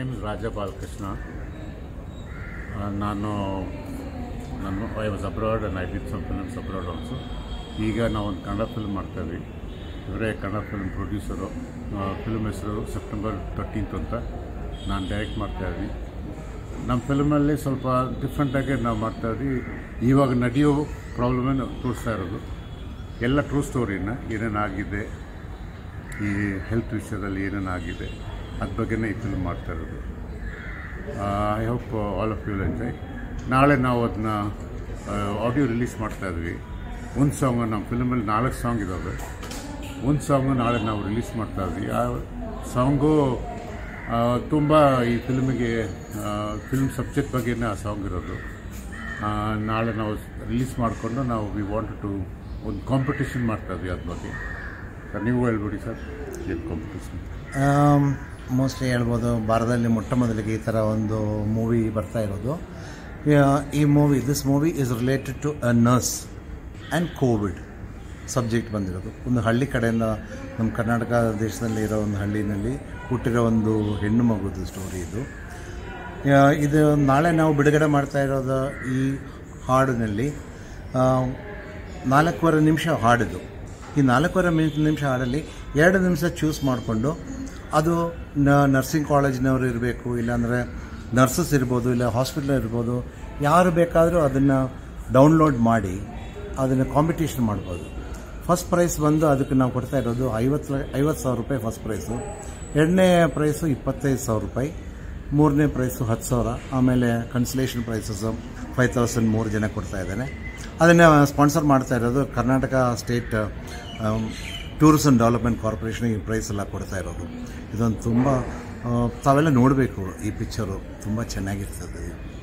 name is Raja Balakrishna ಆ, ನಾನು ನಾನು I was abroad and I did some films abroad also ಈಗ ನಾವು ಒಂದು ಕನ್ನಡ ಫಿಲ್ಮ್ ಮಾಡ್ತಾಯಿದ್ವಿ ಇವರೇ ಕನ್ನಡ ಫಿಲ್ಮ್ ಪ್ರೊಡ್ಯೂಸರು ಫಿಲ್ಮ್ ಹೆಸರು ಸೆಪ್ಟೆಂಬರ್ ತರ್ಟೀನ್ತ್ ಅಂತ ನಾನು ಡೈರೆಕ್ಟ್ ಮಾಡ್ತಾಯಿದ್ವಿ ನಮ್ಮ ಫಿಲ್ಮಲ್ಲಿ ಸ್ವಲ್ಪ ಡಿಫ್ರೆಂಟಾಗಿ ನಾವು ಮಾಡ್ತಾಯಿದ್ವಿ ಇವಾಗ ನಡೆಯೋ ಪ್ರಾಬ್ಲಮೇ ತೋರಿಸ್ತಾ ಇರೋದು ಎಲ್ಲ ಟ್ರೂ ಸ್ಟೋರಿನ ಏನೇನಾಗಿದೆ ಈ ಹೆಲ್ತ್ ವಿಷಯದಲ್ಲಿ ಏನೇನಾಗಿದೆ ಅದ್ರ ಬಗ್ಗೆನೇ ಈ ಫಿಲ್ಮ್ ಮಾಡ್ತಾ ಇರೋದು I hope all of you enjoy ನಾಳೆ ನಾವು ಅದನ್ನ ಆಡಿಯೋ ರಿಲೀಸ್ ಮಾಡ್ತಾ ಇದ್ವಿ ಒಂದು ಸಾಂಗ್ ನಮ್ಮ ಫಿಲ್ಮಲ್ಲಿ ನಾಲ್ಕು ಸಾಂಗ್ ಇದ್ದಾವೆ ಒಂದು ಸಾಂಗು ನಾಳೆ ನಾವು ರಿಲೀಸ್ ಮಾಡ್ತಾ ಇದ್ವಿ ಆ ಸಾಂಗು ತುಂಬ ಈ ಫಿಲ್ಮಿಗೆ ಫಿಲ್ಮ್ ಸಬ್ಜೆಕ್ಟ್ ಬಗ್ಗೆನೇ ಆ ಸಾಂಗ್ ಇರೋದು ಆ, ನಾಳೆ ನಾವು ರಿಲೀಸ್ ಮಾಡಿಕೊಂಡು ನಾವು ವಿ ವಾಂಟ್ ಟು ಒಂದು ಕಾಂಪಿಟೇಷನ್ ಮಾಡ್ತಾ ಇದ್ವಿ ಅದ್ರ ಬಗ್ಗೆ ಸರ್ ನೀವು ಹೇಳ್ಬಿಡಿ ಸರ್ ಏನು ಕಾಂಪಿಟೇಷನ್ ಮೋಸ್ಟ್ಲಿ ಹೇಳ್ಬೋದು ಭಾರತದಲ್ಲಿ ಮೊಟ್ಟ ಮೊದಲಿಗೆ ಈ ಥರ ಒಂದು ಮೂವಿ ಬರ್ತಾ ಇರೋದು ಯಾ- ಈ movie this movie is related to a nurse and Covid subject ಬಂದಿರೋದು ಒಂದು ಹಳ್ಳಿ ಕಡೆಯಿಂದ ನಮ್ಮ ಕರ್ನಾಟಕ ದೇಶದಲ್ಲಿ ಇರೋ ಒಂದು ಹಳ್ಳಿನಲ್ಲಿ ಹುಟ್ಟಿರೋ ಒಂದು ಹೆಣ್ಣು ಮಗುದು ಸ್ಟೋರಿ ಇದು ಯಾ- ಇದು ನಾಳೆ ನಾವು ಬಿಡುಗಡೆ ಮಾಡ್ತಾ ಇರೋದು ಈ ಹಾಡಿನಲ್ಲಿ ಆ, ನಾಲ್ಕೂವರೆ ನಿಮಿಷ ಹಾಡಿದು ಈ ನಾಲ್ಕೂವರೆ ಮಿನಿಟ್ ನಿಮಿಷ ಹಾಡಲ್ಲಿ ಎರಡು ನಿಮಿಷ ಚೂಸ್ ಮಾಡಿಕೊಂಡು ಅದು ನ- ನರ್ಸಿಂಗ್ ಕಾಲೇಜಿನವರು ಇರಬೇಕು ಇಲ್ಲಾಂದರೆ ನರ್ಸಸ್ ಇರ್ಬೋದು ಇಲ್ಲ ಹಾಸ್ಪಿಟಲ್ ಇರ್ಬೋದು ಯಾರು ಬೇಕಾದರೂ ಅದನ್ನು ಡೌನ್ಲೋಡ್ ಮಾಡಿ ಅದನ್ನು ಕಾಂಪಿಟೇಷನ್ ಮಾಡ್ಬೋದು ಫಸ್ಟ್ ಪ್ರೈಸ್ ಬಂದು ಅದಕ್ಕೆ ನಾವು ಕೊಡ್ತಾ ಇರೋದು ಐವತ್ತು ಲ- ಐವತ್ತು ಸಾವಿರ ರೂಪಾಯಿ ಫಸ್ಟ್ ಪ್ರೈಸು ಎರಡನೇ ಪ್ರೈಸು ಇಪ್ಪತ್ತೈದು ಸಾವಿರ ರೂಪಾಯಿ ಮೂರನೇ ಪ್ರೈಸು ಹತ್ತು ಸಾವಿರ ಆಮೇಲೆ ಕನ್ಸಲೇಷನ್ ಪ್ರೈಸಸ್ ಫೈವ್ ತೌಸಂಡ್ ಮೂರು ಜನ ಕೊಡ್ತಾ ಇದ್ದಾನೆ ಅದನ್ನು ಸ್ಪಾನ್ಸರ್ ಮಾಡ್ತಾ ಇರೋದು Karnataka state tourism development corporation ಈ ಪ್ರೈಸ್ ಎಲ್ಲ ಕೊಡ್ತಾ ಇರೋದು ಇದೊಂದು ತುಂಬ ಆ, ತಾವೆಲ್ಲ ನೋಡಬೇಕು ಈ ಪಿಕ್ಚರು ತುಂಬ ಚೆನ್ನಾಗಿರ್ತದೆ